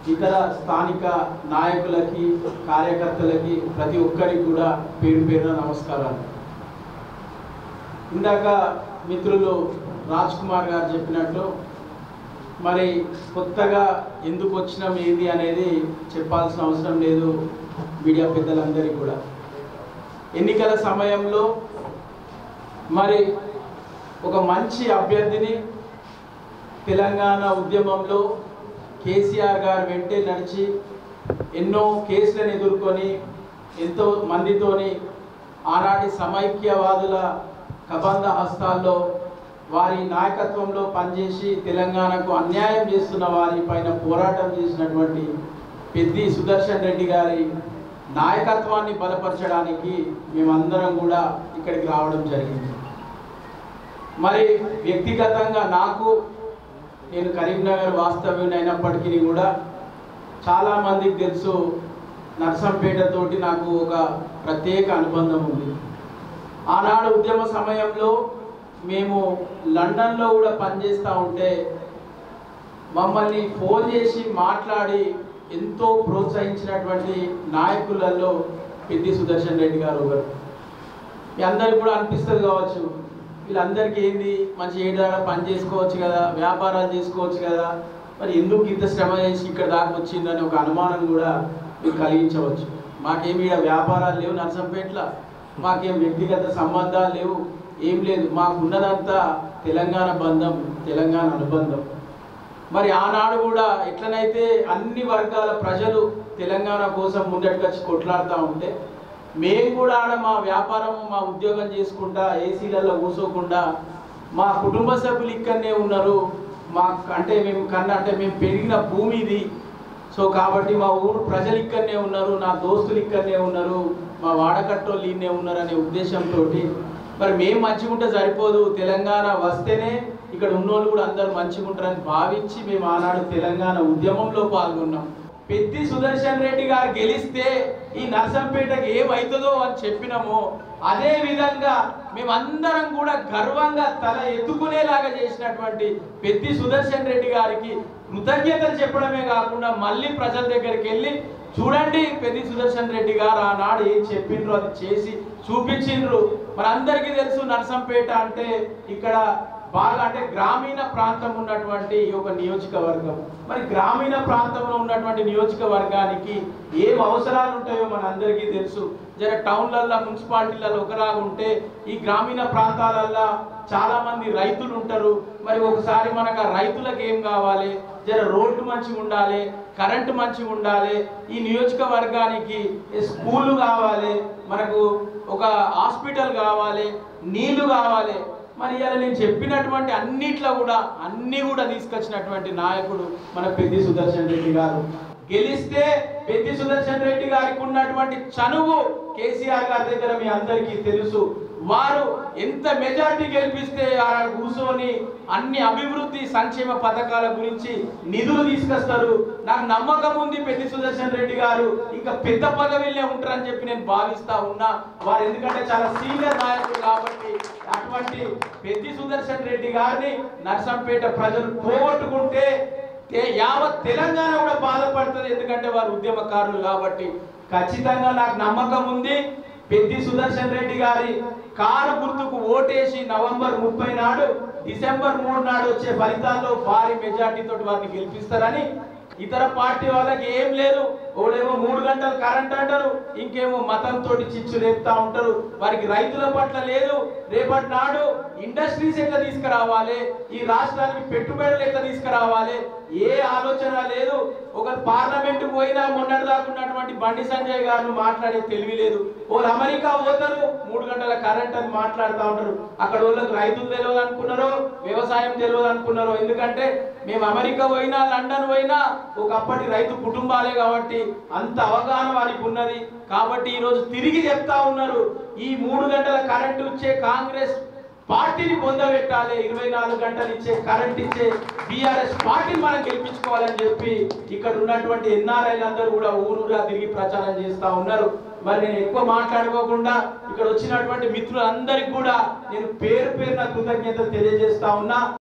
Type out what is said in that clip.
ఇతర స్థానిక నాయకులకి కార్యకర్తలకి ప్రతి ఒక్కరికి కూడా పేరు పేరున నమస్కారాలు ఇందాక మిత్రులు రాజ్ కుమార్ గారు చెప్పినట్లు మరి కొత్తగా ఎందుకు వచ్చినాం ఏంది అనేది చెప్పాల్సిన అవసరం లేదు మీడియా పెద్దలందరికీ కూడా ఎన్నికల సమయంలో మరి ఒక మంచి అభ్యర్థిని తెలంగాణ ఉద్యమంలో కేసీఆర్ గారు వెంటే నడిచి ఎన్నో కేసులను ఎదుర్కొని ఎంతో మందితోని ఆనాటి సమైక్యవాదుల కబంధ హస్తాల్లో వారి నాయకత్వంలో పనిచేసి తెలంగాణకు అన్యాయం చేస్తున్న వారి పైన పోరాటం చేసినటువంటి పెద్ది సుదర్శన్ రెడ్డి గారి నాయకత్వాన్ని బలపరచడానికి మేమందరం కూడా ఇక్కడికి రావడం జరిగింది మరి వ్యక్తిగతంగా నాకు నేను కరీంనగర్ వాస్తవ్యుని అయినప్పటికీ కూడా చాలామందికి తెలుసు నర్సంపేటతోటి నాకు ఒక ప్రత్యేక అనుబంధం ఉంది ఆనాడు ఉద్యమ సమయంలో మేము లండన్లో కూడా పనిచేస్తూ ఉంటే మమ్మల్ని ఫోన్ చేసి మాట్లాడి ఎంతో ప్రోత్సహించినటువంటి నాయకులలో పెద్ది సుదర్శన్ రెడ్డి గారు ఒకరు మీ అందరికి కూడా అనిపిస్తుంది కావచ్చు వీళ్ళందరికీ ఏంది మంచి ఏడాడ పని చేసుకోవచ్చు కదా వ్యాపారాలు చేసుకోవచ్చు కదా మరి ఎందుకు ఇంత శ్రమ చేసి ఇక్కడ దాకా వచ్చిందని ఒక అనుమానం కూడా మీకు కలిగించవచ్చు మాకేమి ఈడ వ్యాపారాలు లేవు నర్సంపేట్ల మాకేం వ్యక్తిగత సంబంధాలు లేవు ఏం లేదు మాకున్నదంతా తెలంగాణ బంధం తెలంగాణ అనుబంధం మరి ఆనాడు కూడా ఎట్లనైతే అన్ని వర్గాల ప్రజలు తెలంగాణ కోసం ముందటికొచ్చి కొట్లాడుతూ ఉంటే మేము కూడా ఆడ మా వ్యాపారం మా ఉద్యోగం చేసుకుంటా ఏసీలలో కూర్చోకుండా మా కుటుంబ సభ్యులు ఇక్కడనే ఉన్నారు మా అంటే మేము కన్నా అంటే మేము పెరిగిన భూమి ఇది సో కాబట్టి మా ఊరు ప్రజలు ఇక్కడనే ఉన్నారు నా దోస్తులు ఇక్కడనే ఉన్నారు మా వాడకట్టోళ్ళు ఇన్నే ఉన్నారు అనే ఉద్దేశంతో మరి మేము మంచిగా ఉంటే సరిపోదు తెలంగాణ వస్తేనే ఇక్కడ ఉన్నోళ్ళు కూడా అందరూ మంచిగా ఉంటారని భావించి మేము ఆనాడు తెలంగాణ ఉద్యమంలో పాల్గొన్నాం పెద్ది సుదర్శన్ రెడ్డి గారు గెలిస్తే ఈ నర్సంపేటకి ఏమవుతుందో అని చెప్పినామో అదే విధంగా మేమందరం కూడా గర్వంగా తల ఎత్తుకునేలాగా చేసినటువంటి పెద్ది సుదర్శన్ రెడ్డి గారికి కృతజ్ఞతలు చెప్పడమే కాకుండా మళ్ళీ ప్రజల దగ్గరికి వెళ్ళి చూడండి పెద్ది సుదర్శన్ రెడ్డి గారు ఆనాడు ఏం చెప్పిండ్రు అది చేసి చూపించిండ్రు మనందరికీ తెలుసు నర్సంపేట అంటే ఇక్కడ బాగా అంటే గ్రామీణ ప్రాంతం ఉన్నటువంటి ఈ ఒక నియోజకవర్గం మరి గ్రామీణ ప్రాంతంలో ఉన్నటువంటి నియోజకవర్గానికి ఏం అవసరాలు ఉంటాయో మన అందరికీ తెలుసు జర టౌన్లల్లో మున్సిపాలిటీలలో ఒకలాగా ఉంటే ఈ గ్రామీణ ప్రాంతాలల్లో చాలా మంది రైతులు ఉంటారు మరి ఒకసారి మనకు ఆ రైతులకు ఏం కావాలి జర రోడ్డు మంచిగా ఉండాలి కరెంటు మంచిగా ఉండాలి ఈ నియోజకవర్గానికి స్కూలు కావాలి మనకు ఒక హాస్పిటల్ కావాలి నీళ్లు కావాలి మరి ఇలా నేను చెప్పినటువంటి అన్నిట్లో కూడా అన్ని కూడా తీసుకొచ్చినటువంటి నాయకుడు మన పెద్ది సుదర్శన్ రెడ్డి గారు గెలిస్తే పెద్ది సుదర్శన్ రెడ్డి గారికి ఉన్నటువంటి చనువు కేసీఆర్ గారి దగ్గర మీ అందరికీ తెలుసు వారు ఎంత మెజారిటీ గెలిపిస్తే ఆడ కూర్చొని అన్ని అభివృద్ధి సంక్షేమ పథకాల గురించి నిధులు తీసుకొస్తారు నాకు నమ్మకం ఉంది పెద్ది సుదర్శన్ రెడ్డి గారు ఇంకా పెద్ద పదవిలో ఉంటారని చెప్పి నేను భావిస్తా ఉన్నా వారు ఎందుకంటే చాలా సీనియర్ నాయకులు కాబట్టి అటువంటి పెద్ది సుదర్శన్ రెడ్డి గారిని నర్సంపేట ప్రజలు పోగొట్టుకుంటే తే- యావత్ తెలంగాణ కూడా బాధపడుతుంది ఎందుకంటే వారు ఉద్యమకారులు కాబట్టి ఖచ్చితంగా నాకు నమ్మకం ఉంది పెద్ది సుదర్శన్ రెడ్డి గారి కారు గుర్తుకు ఓటేసి నవంబర్ ముప్పై నాడు డిసెంబర్ మూడు నాడు వచ్చే ఫలితాల్లో భారీ మెజార్టీ తోటి వారిని గెలిపిస్తారని ఇతర పార్టీ వాళ్ళకి ఏం లేదు ఒకడేమో మూడు గంటలు కరెంట్ అంటారు ఇంకేమో మతంతో చిచ్చు రేపుతా ఉంటారు వారికి రైతుల పట్ల లేదు రేపటి నాడు ఇండస్ట్రీస్ ఎట్లా తీసుకురావాలి ఈ రాష్ట్రానికి పెట్టుబడులు ఎట్లా తీసుకురావాలి ఏ ఆలోచన లేదు ఒక పార్లమెంట్ పోయినా మొన్నటి దాకా ఉన్నటువంటి బండి సంజయ్ గారు మాట్లాడే తెలివి లేదు వాళ్ళు అమెరికా పోతారు మూడు గంటల కరెంట్ అని మాట్లాడుతూ ఉంటారు అక్కడ వాళ్ళకి రైతులు తెలియదు అనుకున్నారో వ్యవసాయం తెలియదు అనుకున్నారో ఎందుకంటే మేము అమెరికా పోయినా లండన్ పోయినా ఒకప్పటి రైతు కుటుంబాలే కాబట్టి అంత అవగాహన వారికి ఉన్నది కాబట్టి ఈరోజు తిరిగి చెప్తా ఉన్నారు ఈ మూడు గంటల కరెంటు ఇచ్చే కాంగ్రెస్ పార్టీని పొందబెట్టాలి ఇరవై నాలుగు గంటలు ఇచ్చే కరెంట్ ఇచ్చే బీఆర్ఎస్ పార్టీని మనం గెలిపించుకోవాలని చెప్పి ఇక్కడ ఉన్నటువంటి ఎన్ఆర్ఐలు అందరూ కూడా ఊరూరా తిరిగి ప్రచారం చేస్తా ఉన్నారు మరి నేను ఎక్కువ మాట్లాడుకోకుండా ఇక్కడ వచ్చినటువంటి మిత్రులందరికీ కూడా నేను పేరు పేరున కృతజ్ఞతలు తెలియజేస్తా ఉన్నా